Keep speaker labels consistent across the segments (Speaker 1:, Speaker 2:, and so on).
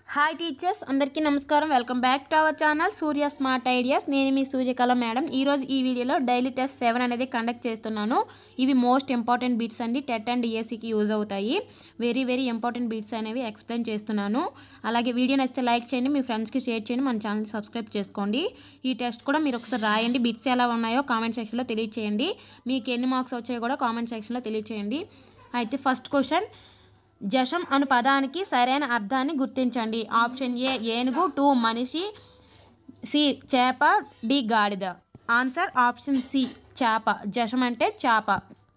Speaker 1: hi teachers అందరికీ నమస్కారం welcome back to our channel Surya smart ideas నేను మీ సూర్యకళ మేడం ఈరోజు ఈ వీడియోలో డైలీ టెస్ట్ సెవెన్ అనేది కండక్ట్ చేస్తున్నాను ఇవి మోస్ట్ ఇంపార్టెంట్ బీట్స్ అండి టెట్ అండ్ డిఎస్సికి యూజ్ అవుతాయి వెరీ వెరీ ఇంపార్టెంట్ బీట్స్ అనేవి ఎక్స్ప్లెయిన్ చేస్తున్నాను అలాగే వీడియో నచ్చితే లైక్ చేయండి మీ ఫ్రెండ్స్కి షేర్ చేయండి మన ఛానల్ సబ్స్క్రైబ్ చేసుకోండి ఈ టెస్ట్ కూడా మీరు ఒకసారి రాయండి బిట్స్ ఎలా ఉన్నాయో కామెంట్ సెక్షన్లో తెలియచేయండి మీకు ఎన్ని మార్క్స్ వచ్చాయో కూడా కామెంట్ సెక్షన్లో తెలియచేయండి అయితే ఫస్ట్ క్వశ్చన్ జషం అను పదానికి సరైన అర్థాన్ని గుర్తించండి ఆప్షన్ ఏ ఏనుగు టూ మనిషి సి చేప డి గాడిద ఆన్సర్ ఆప్షన్ సి చేప జషం అంటే చేప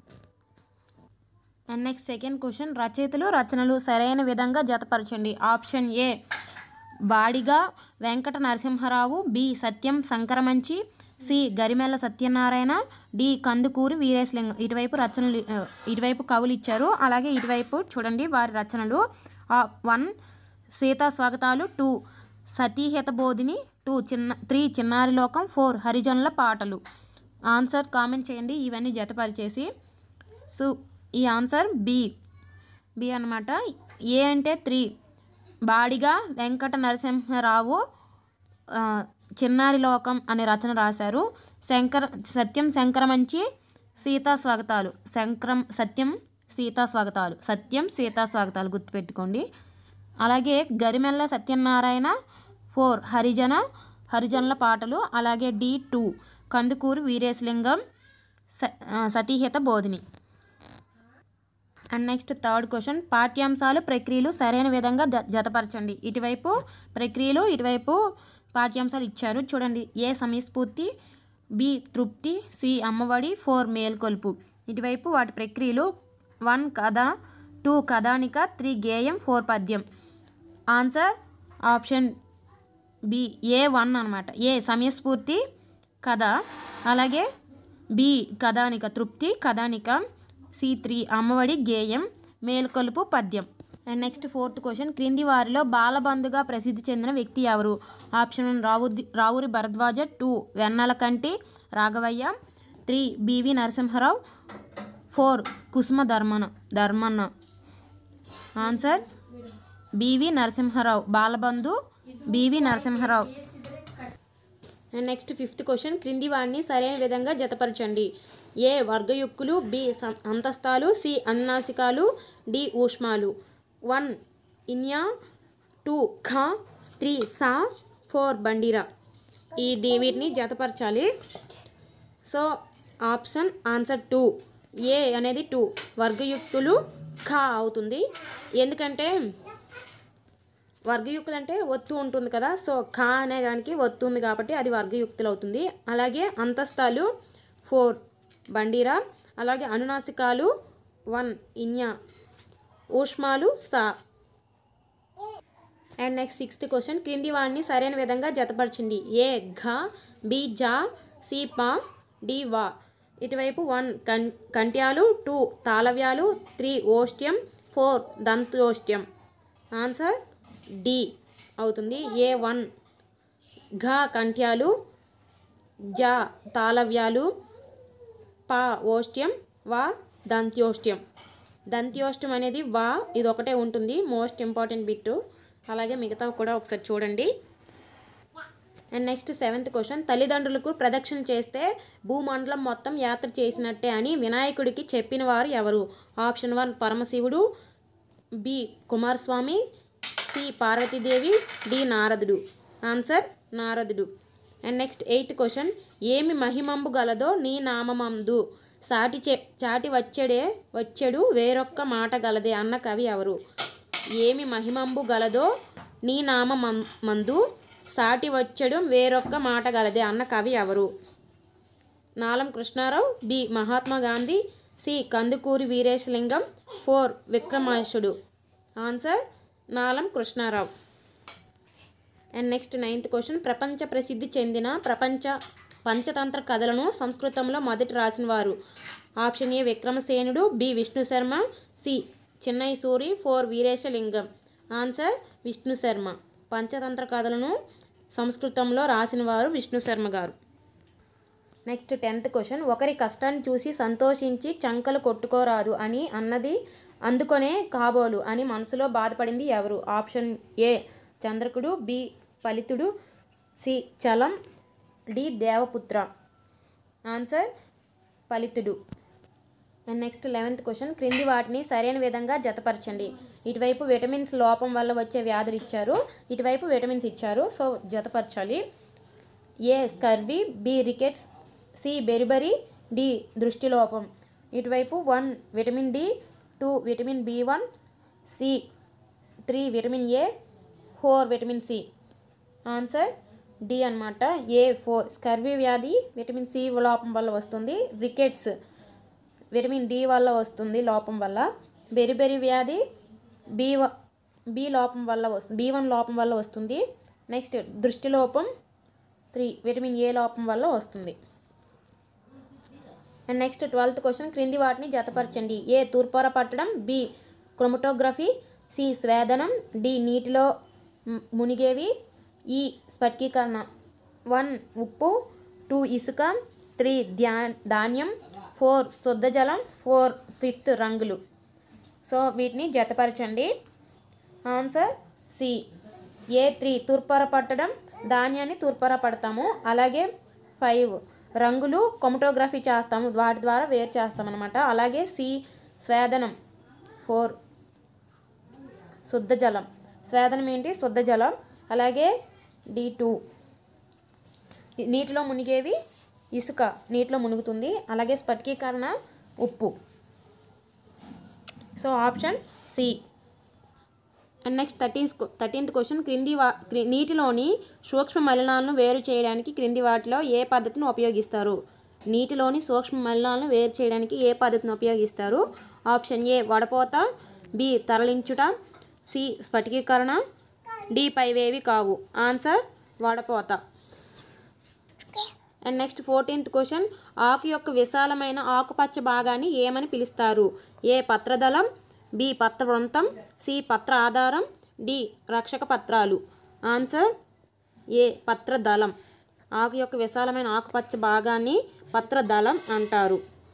Speaker 1: అండ్ నెక్స్ట్ సెకండ్ క్వశ్చన్ రచయితలు రచనలు సరైన విధంగా జతపరచండి option A Badiga Venkata Narasimharao B Satyam Sankaramanchi C Garimella Satyanarayana D Kandukuri Veeresalingam ఇటువైపు రచనలు ఆ, ఇటువైపు కవులు ఇచ్చారు అలాగే ఇటువైపు చూడండి వారి రచనలు one Sita Swagatalu two Satihita Bodhini two చిన్న త్రీ చిన్నారి లోకం ఫోర్ హరిజనుల పాటలు ఆన్సర్ కామెంట్ చేయండి ఇవన్నీ జతపరిచేసి సో ఈ ఆన్సర్ బి బి అనమాట ఏ అంటే త్రీ బాడిగా వెంకట నరసింహరావు ఆ, చిన్నారి లోకం అనే రచన రాశారు శంకర సత్యం శంకరమంచి సీతా స్వాగతాలు శంకరం సత్యం సీతా స్వాగతాలు సత్యం సీతా స్వాగతాలు గుర్తుపెట్టుకోండి అలాగే గరిమెల్ల సత్యనారాయణ ఫోర్ హరిజన హరిజనుల పాటలు అలాగే డి టూ కందుకూరు వీరేశలింగం స ఆ, Satihita Bodhini and next third question పాఠ్యాంశాలు ప్రక్రియలు సరైన విధంగా ద- జతపరచండి ఇటువైపు ప్రక్రియలు ఇటువైపు పాఠ్యాంశాలు ఇచ్చారు చూడండి ఏ సమయస్ఫూర్తి బి తృప్తి సి అమ్మఒడి ఫోర్ మేల్కొల్పు ఇటువైపు వాటి ప్రక్రియలు వన్ కథ టూ కథానిక త్రీ గేయం ఫోర్ పద్యం answer option B A one అనమాట ఏ సమయస్ఫూర్తి కథ అలాగే బి కథానిక తృప్తి కథానిక సి త్రీ అమ్మఒడి గేయం మేల్కొలుపు పద్యం అండ్ నెక్స్ట్ ఫోర్త్ క్వశ్చన్ క్రింది వారిలో బాలబంధుగా ప్రసిద్ధి చెందిన వ్యక్తి ఎవరు ఆప్షన్ వన్ రావుది Ravuri Bharadwaja two Vennelakanti Raghavaiah three B V Narasimharao four Kusuma Dharmana Dharmanna answer B V Narasimharao Balabandhu B V Narasimharao and next fifth question క్రింది వాడిని సరైన విధంగా జతపరచండి ఏ వర్గయుక్కులు బి సం- అంతస్తాలు సి అన్నాసికాలు డి ఊష్మాలు వన్ ఇన్యా టూ ఖ త్రీ సా ఫోర్ బండిరా ఈ దీ వీటిని జతపరచాలి so option answer two A అనేది టూ వర్గయుక్తులు ఖ అవుతుంది ఎందుకంటే వర్గయుక్తులు అంటే ఒత్తు ఉంటుంది కదా సో ఖా అనే దానికి ఒత్తు ఉంది కాబట్టి అది వర్గయుక్తులు అవుతుంది అలాగే అంతస్తాలు ఫోర్ బండిరా అలాగే అనునాసికాలు వన్ ఇన్యా ఊష్మాలు సా అండ్ నెక్స్ట్ సిక్స్త్ క్వశ్చన్ క్రింది వాడిని సరైన విధంగా జతపరచండి ఏ ఘ బి జా సి పా డి వా ఇటువైపు వన్ కం కంట్యాలు టూ తాళవ్యాలు త్రీ ఓష్ట్యం ఫోర్ దంతోష్ట్యం ఆన్సర్ డి అవుతుంది ఏ వన్ ఘ కంఠ్యాలు జ తాళవ్యాలు పా ఓష్ట్యం వా దంత్యోష్ట్యం దంత్యోష్ట్యం అనేది వా ఇది ఒకటే ఉంటుంది మోస్ట్ ఇంపార్టెంట్ బిట్ అలాగే మిగతా కూడా ఒకసారి చూడండి అండ్ నెక్స్ట్ సెవెంత్ క్వశ్చన్ తల్లిదండ్రులకు ప్రదక్షిణ చేస్తే భూమండలం మొత్తం యాత్ర చేసినట్టే అని వినాయకుడికి చెప్పిన వారు ఎవరు ఆప్షన్ వన్ పరమశివుడు B Kumaraswamy C Parvatidevi D నారదుడు ఆన్సర్ నారదుడు అండ్ నెక్స్ట్ ఎయిత్ క్వశ్చన్ ఏమి మహిమంబు గలదో నీ నామమందు సాటి చె చాటి వచ్చడే వచ్చెడు వేరొక్క మాట గలదే అన్న కవి ఎవరు ఏమి మహిమంబు గలదో నీ నామ మందు సాటి వచ్చడు వేరొక్క మాట గలదే అన్న కవి ఎవరు Nalam Krishnarao B Mahatma Gandhi C Kandukuri Veeresalingam four విక్రమాశుడు answer Nalam Krishnarao and next ninth question ప్రపంచ ప్రసిద్ధి చెందిన ప్రపంచ పంచతంత్ర కథలను సంస్కృతంలో మొదటి రాసిన వారు ఆప్షన్ ఏ విక్రమసేనుడు B Vishnu Sharma C Chinnaya Suri four Veeresalingam answer Vishnu Sharma Panchatantra కథలను సంస్కృతంలో రాసిన వారు విష్ణు శర్మ గారు నెక్స్ట్ టెన్త్ క్వశ్చన్ ఒకరి కష్టాన్ని చూసి సంతోషించి చంకలు కొట్టుకోరాదు అని అన్నది అందుకొనే కాబోలు అని మనసులో బాధపడింది ఎవరు ఆప్షన్ ఏ చంద్రకుడు బి ఫలితుడు C Chalam D Devaputra answer ఫలితుడు అండ్ నెక్స్ట్ లెవెన్త్ క్వశ్చన్ క్రింది వాటిని సరైన విధంగా జతపరచండి ఇటువైపు విటమిన్స్ లోపం వల్ల వచ్చే వ్యాధులు ఇచ్చారు ఇటువైపు విటమిన్స్ ఇచ్చారు సో జతపరచాలి A scurvy B rickets C beriberi D దృష్టిలోపం ఇటువైపు one vitamin D two vitamin B one C three vitamin A four vitamin C answer D అన్నమాట ఏ ఫోర్ స్కర్వీ వ్యాధి విటమిన్ సి లోపం వల్ల వస్తుంది రికెట్స్ విటమిన్ డి వల్ల వస్తుంది లోపం వల్ల బెరిబెరి వ్యాధి బి వ- బి లోపం వల్ల వస్తుంది బి వన్ లోపం వల్ల వస్తుంది నెక్స్ట్ దృష్టి లోపం త్రీ విటమిన్ ఏ లోపం వల్ల వస్తుంది అండ్ నెక్స్ట్ ట్వెల్త్ క్వశ్చన్ క్రింది వాటిని జతపరచండి ఏ తూర్పార పట్టడం బి క్రొమటోగ్రఫీ సి స్వేదనం డి నీటిలో మ్, మునిగేవి ఈ స్ఫటికీకరణ వన్ ఉప్పు టూ ఇసుక త్రీ ధ్యా ధాన్యం ఫోర్ శుద్ధ జలం ఫోర్ ఫిఫ్త్ రంగులు సో వీటిని జతపరచండి ఆన్సర్ సి ఏ త్రీ తూర్పార పట్టడం ధాన్యాన్ని తూర్పార పడతాము అలాగే ఫైవ్ రంగులు కొమటోగ్రఫీ చేస్తాము వాటి ద్వారా వేరు చేస్తాం అనమాట అలాగే సి స్వేదనం ఫోర్ శుద్ధ జలం స్వేదనం ఏంటి శుద్ధ జలం అలాగే డి టూ నీటిలో మునిగేవి ఇసుక నీటిలో మునుగుతుంది అలాగే స్ఫటికీకరణ ఉప్పు so option C and next thirteenth thirteenth question క్రింది వా క్రి- నీటిలోని సూక్ష్మ మలినాలను వేరు చేయడానికి క్రింది వాటిలో ఏ పద్ధతిని ఉపయోగిస్తారు నీటిలోని సూక్ష్మ మలినాలను వేరు చేయడానికి ఏ పద్ధతిని ఉపయోగిస్తారు ఆప్షన్ ఏ వడపోత బి తరలించుట సి స్ఫటికీకరణ డి పైవేవి కావు ఆన్సర్ వడపోత అండ్ నెక్స్ట్ ఫోర్టీన్త్ క్వశ్చన్ ఆకు యొక్క విశాలమైన ఆకుపచ్చ భాగాన్ని ఏమని పిలుస్తారు ఏ పత్రదళం బి పత్రవృంతం సి పత్ర ఆధారం డి రక్షక పత్రాలు ఆన్సర్ ఏ పత్రదళం ఆకు యొక్క విశాలమైన ఆకుపచ్చ భాగాన్ని పత్రదళం అంటారు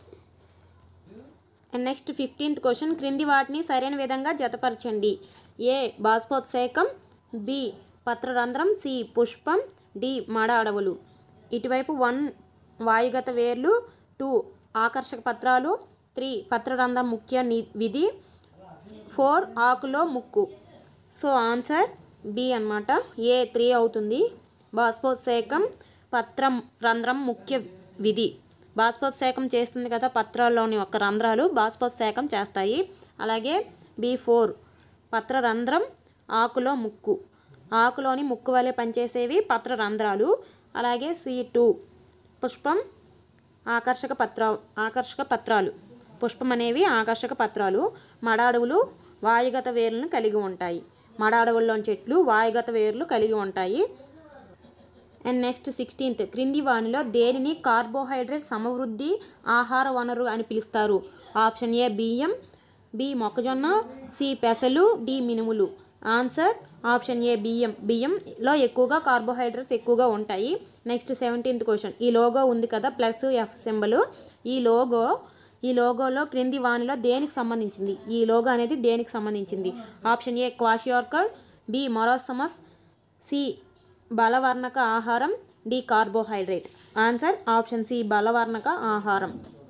Speaker 1: అండ్ నెక్స్ట్ ఫిఫ్టీన్త్ క్వశ్చన్ క్రింది వాటిని సరైన విధంగా జతపరచండి ఏ బాష్పోత్సేకం బి పత్రరంధ్రం సి పుష్పం డి మడ అడవులు ఇటువైపు వన్ వాయుగత వేర్లు టూ ఆకర్షక పత్రాలు త్రీ పత్రరంధ్రం ముఖ్య ని- విధి ఫోర్ ఆకులో ముక్కు సో ఆన్సర్ బి అన్నమాట ఏ త్రీ అవుతుంది బాష్పోత్సేకం పత్రం రంధ్రం ముఖ్య విధి బాష్పోత్సేకం చేస్తుంది కదా పత్రాల్లోని ఒక రంధ్రాలు బాష్పోత్సేకం చేస్తాయి అలాగే బి ఫోర్ పత్ర రంధ్రం ఆకులో ముక్కు ఆకులోని ముక్కు వలె పనిచేసేవి పత్ర రంధ్రాలు అలాగే సి టూ పుష్పం ఆకర్షక పత్ర ఆకర్షక పత్రాలు పుష్పం అనేవి ఆకర్షక పత్రాలు మడ అడవులు వాయుగత వేర్లను కలిగి ఉంటాయి మడ అడవుల్లోని చెట్లు వాయుగత వేర్లు కలిగి ఉంటాయి అండ్ నెక్స్ట్ సిక్స్టీన్త్ క్రింది వానిలో దేనిని కార్బోహైడ్రేట్ సమవృద్ధి ఆహార వనరు అని పిలుస్తారు ఆప్షన్ ఏ బియ్యం బి మొక్కజొన్న సి పెసలు డి మినుములు ఆన్సర్ ఆప్షన్ ఏ బియ్యం బియ్యంలో ఎక్కువగా కార్బోహైడ్రేట్స్ ఎక్కువగా ఉంటాయి నెక్స్ట్ సెవెంటీన్త్ క్వశ్చన్ ఈ లోగో ఉంది కదా ప్లస్ ఎఫ్ సింబల్ ఈ లోగో ఈ లోగోలో క్రింది వానిలో దేనికి సంబంధించింది ఈ లోగో అనేది దేనికి సంబంధించింది option A kwashiorkor B marasmus C బలవర్ణక ఆహారం D carbohydrate answer option C బలవర్ణక ఆహారం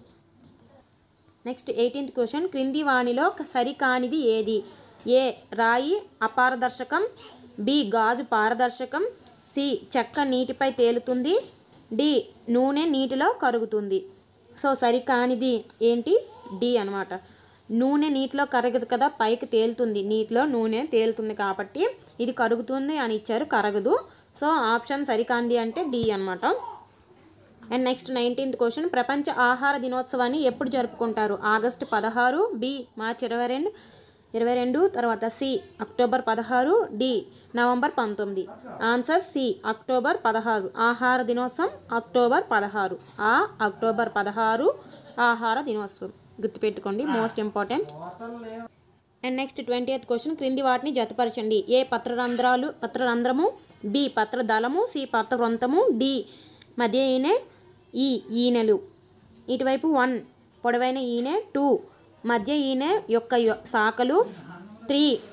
Speaker 1: నెక్స్ట్ ఎయిటీన్త్ క్వశ్చన్ క్రింది వానిలో సరికానిది ఏది ఏ రాయి అపారదర్శకం బి గాజు పారదర్శకం సి చెక్క నీటిపై తేలుతుంది డి నూనె నీటిలో కరుగుతుంది సో సరికానిది ఏంటి డి అనమాట నూనె నీటిలో కరగదు కదా పైకి తేలుతుంది నీటిలో నూనె తేలుతుంది కాబట్టి ఇది కరుగుతుంది అని ఇచ్చారు కరగదు సో ఆప్షన్ సరికాంది అంటే డి అనమాట అండ్ నెక్స్ట్ నైన్టీన్త్ క్వశ్చన్ ప్రపంచ ఆహార దినోత్సవాన్ని ఎప్పుడు జరుపుకుంటారు ఆగస్టు పదహారు బి మార్చ్ ఇరవై రెండు ఇరవై రెండు తర్వాత సి అక్టోబర్ పదహారు డి నవంబర్ పంతొమ్మిది ఆన్సర్ సి అక్టోబర్ పదహారు ఆహార దినోత్సవం అక్టోబర్ పదహారు ఆ అక్టోబర్ పదహారు ఆహార దినోత్సవం గుర్తుపెట్టుకోండి most important and next twenty eighth question క్రింది వాటిని జతపరచండి ఏ పత్రరంధ్రాలు పత్రరంధ్రము బి పత్రదళము సి పత్రవృంతము డి మధ్య ఈనె ఈ ఈనెలు ఇటువైపు వన్ పొడవైన ఈనె టూ మధ్య ఈనె యొక్క యొ- శాఖలు త్రీ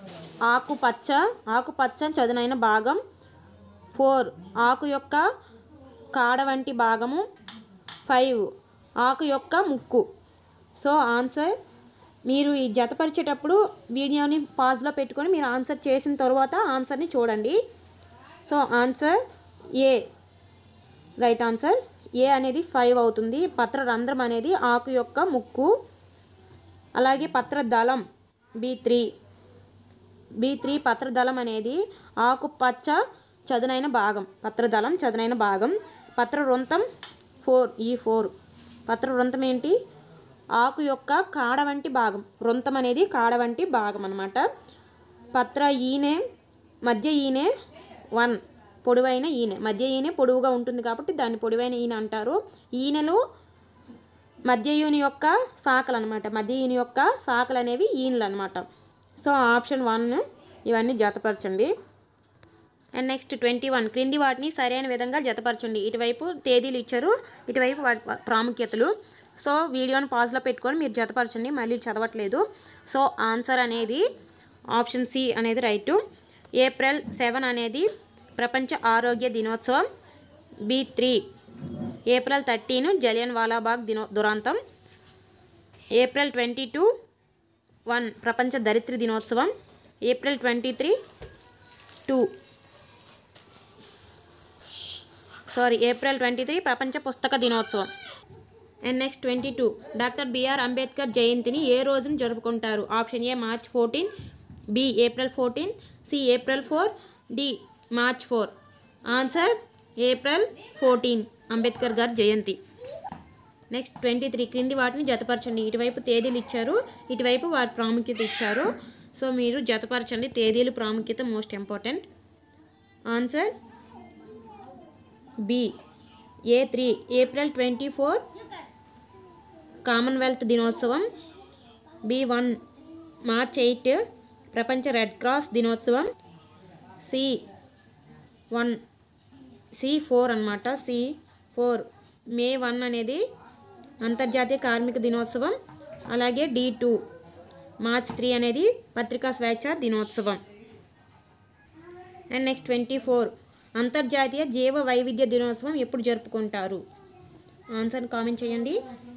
Speaker 1: ఆకుపచ్చ ఆకుపచ్చ చదునైన భాగం ఫోర్ ఆకు యొక్క కాడ వంటి భాగము ఫైవ్ ఆకు యొక్క ముక్కు సో ఆన్సర్ మీరు ఈ జతపరిచేటప్పుడు వీడియోని పాజ్లో పెట్టుకొని మీరు ఆన్సర్ చేసిన తర్వాత ఆన్సర్ని చూడండి so answer A right answer A అనేది ఫైవ్ అవుతుంది పత్ర రంధ్రం అనేది ఆకు యొక్క ముక్కు అలాగే పత్రదళం బి త్రీ బి త్రీ పత్రదళం అనేది ఆకుపచ్చ చదునైన భాగం పత్రదళం చదునైన భాగం పత్ర వృంతం ఫోర్ ఈ ఫోర్ పత్ర వృంతం ఏంటి ఆకు యొక్క కాడ వంటి భాగం వృంతం అనేది కాడ వంటి భాగం అనమాట పత్ర ఈనె మధ్య ఈనె వన్ పొడవైన ఈనె మధ్య ఈనె పొడవుగా ఉంటుంది కాబట్టి దాన్ని పొడవైన ఈనె అంటారు ఈనెలు మధ్య యూని యొక్క శాఖలు అనమాట మధ్య యూని యొక్క శాఖలు అనేవి ఈనెలు అనమాట సో ఆప్షన్ వన్ ఇవన్నీ జతపరచండి అండ్ నెక్స్ట్ ట్వంటీ వన్ క్రింది వాటిని సరైన విధంగా జతపరచండి ఇటువైపు తేదీలు ఇచ్చారు ఇటువైపు వాటి ప్రాముఖ్యతలు సో వీడియోని పాజ్లో పెట్టుకొని మీరు జతపరచండి మళ్ళీ చదవట్లేదు సో ఆన్సర్ అనేది ఆప్షన్ సి అనేది రైటు ఏప్రిల్ సెవెన్ అనేది ప్రపంచ ఆరోగ్య దినోత్సవం B three April thirteen Jallian Walabagh దినో దురాంతం ఏప్రిల్ ట్వంటీ టూ వన్ ప్రపంచ దరిద్ర దినోత్సవం April twenty three two sorry April twenty three ప్రపంచ పుస్తక దినోత్సవం and next twenty two doctor B R Ambedkar జయంతిని ఏ రోజున జరుపుకుంటారు option A March fourteen B April fourteen C April four D March four answer April fourteen Ambedkar గారి జయంతి నెక్స్ట్ ట్వంటీ త్రీ క్రింది వాటిని జతపరచండి ఇటువైపు తేదీలు ఇచ్చారు ఇటువైపు వారి ప్రాముఖ్యత ఇచ్చారు సో మీరు జతపరచండి తేదీలు ప్రాముఖ్యత most important answer B A three April twenty four commonwealth దినోత్సవం బి వన్ మార్చ్ ఎయిట్ ప్రపంచ రెడ్ క్రాస్ దినోత్సవం సి వన్ సి ఫోర్ అనమాట సి ఫోర్ మే వన్ అనేది అంతర్జాతీయ కార్మిక దినోత్సవం అలాగే డి టూ మార్చ్ త్రీ అనేది పత్రికా స్వేచ్ఛ దినోత్సవం అండ్ నెక్స్ట్ ట్వంటీ ఫోర్ అంతర్జాతీయ జీవ వైవిధ్య దినోత్సవం ఎప్పుడు జరుపుకుంటారు ఆన్సర్ కామెంట్ చేయండి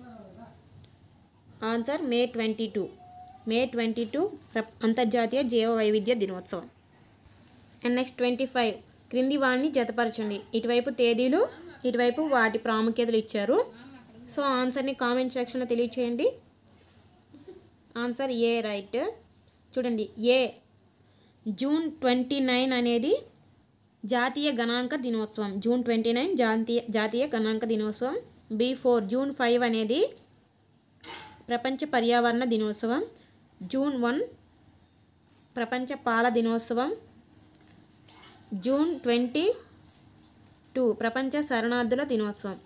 Speaker 1: answer May twenty two May twenty two అంతర్జాతీయ జీవ వైవిధ్య దినోత్సవం అండ్ నెక్స్ట్ ట్వంటీ ఫైవ్ క్రింది వాడిని జతపరచండి ఇటువైపు తేదీలు ఇటువైపు వాటి ప్రాముఖ్యతలు ఇచ్చారు సో ఆన్సర్ని కామెంట్ సెక్షన్లో తెలియచేయండి ఆన్సర్ ఏ రైట్ చూడండి ఏ జూన్ ట్వంటీ నైన్ అనేది జాతీయ గణాంక దినోత్సవం జూన్ ట్వంటీ నైన్ జాతీయ జాతీయ గణాంక దినోత్సవం బి ఫోర్ జూన్ ఫైవ్ అనేది ప్రపంచ పర్యావరణ దినోత్సవం జూన్ వన్ ప్రపంచ పాల దినోత్సవం జూన్ ట్వంటీ టూ ప్రపంచ శరణార్థుల దినోత్సవం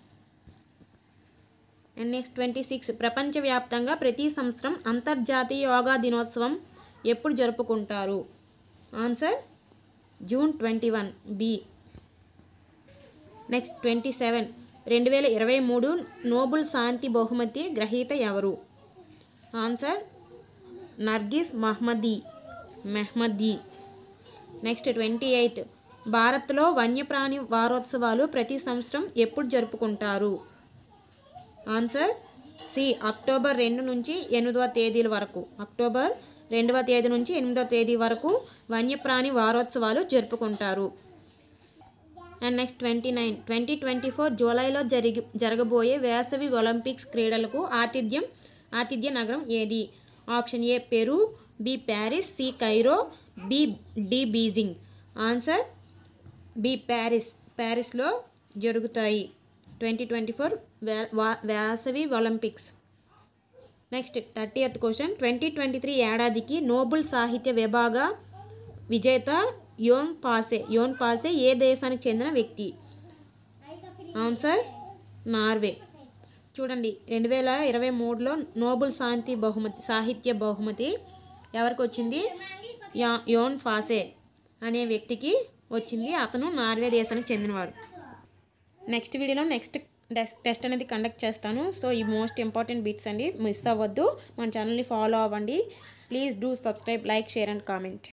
Speaker 1: అండ్ నెక్స్ట్ ట్వంటీ సిక్స్ ప్రపంచవ్యాప్తంగా ప్రతి సంవత్సరం అంతర్జాతీయ యోగా దినోత్సవం ఎప్పుడు జరుపుకుంటారు answer June twenty one B next twenty seven రెండు వేల ఇరవై మూడు నోబుల్ శాంతి బహుమతి గ్రహీత ఎవరు answer Narges Mohammadi Mohammadi next twenty eighth భారత్లో వన్యప్రాణి వారోత్సవాలు ప్రతి సంవత్సరం ఎప్పుడు జరుపుకుంటారు ఆన్సర్ సి అక్టోబర్ రెండు నుంచి ఎనిమిదవ తేదీల వరకు అక్టోబర్ రెండవ తేదీ నుంచి ఎనిమిదవ తేదీ వరకు వన్యప్రాణి వారోత్సవాలు జరుపుకుంటారు and next twenty nine twenty twenty four జూలైలో జరిగి జరగబోయే వేసవి ఒలింపిక్స్ క్రీడలకు ఆతిథ్యం ఆతిథ్య నగరం ఏది option A Peru B Paris C Cairo B D Beijing answer B Paris ప్యారిస్లో జరుగుతాయి ట్వంటీ ట్వంటీ ఫోర్ వేసవి Olympics next thirty eighth question twenty twenty three ఏడాదికి నోబుల్ సాహిత్య విభాగ విజేత యోన్ పాసే యోన్ పాసే ఏ దేశానికి చెందిన వ్యక్తి ఆన్సర్ నార్వే చూడండి రెండు వేల ఇరవై మూడులో నోబుల్ శాంతి బహుమతి సాహిత్య బహుమతి ఎవరికి వచ్చింది యా యోన్ ఫాసే అనే వ్యక్తికి వచ్చింది అతను నార్వే దేశానికి చెందినవాడు నెక్స్ట్ వీడియోలో నెక్స్ట్ టెస్ట్ అనేది కండక్ట్ చేస్తాను సో ఈ మోస్ట్ ఇంపార్టెంట్ బిట్స్ అండి మిస్ అవ్వద్దు మన ఛానల్ని ఫాలో అవ్వండి please do subscribe like share and comment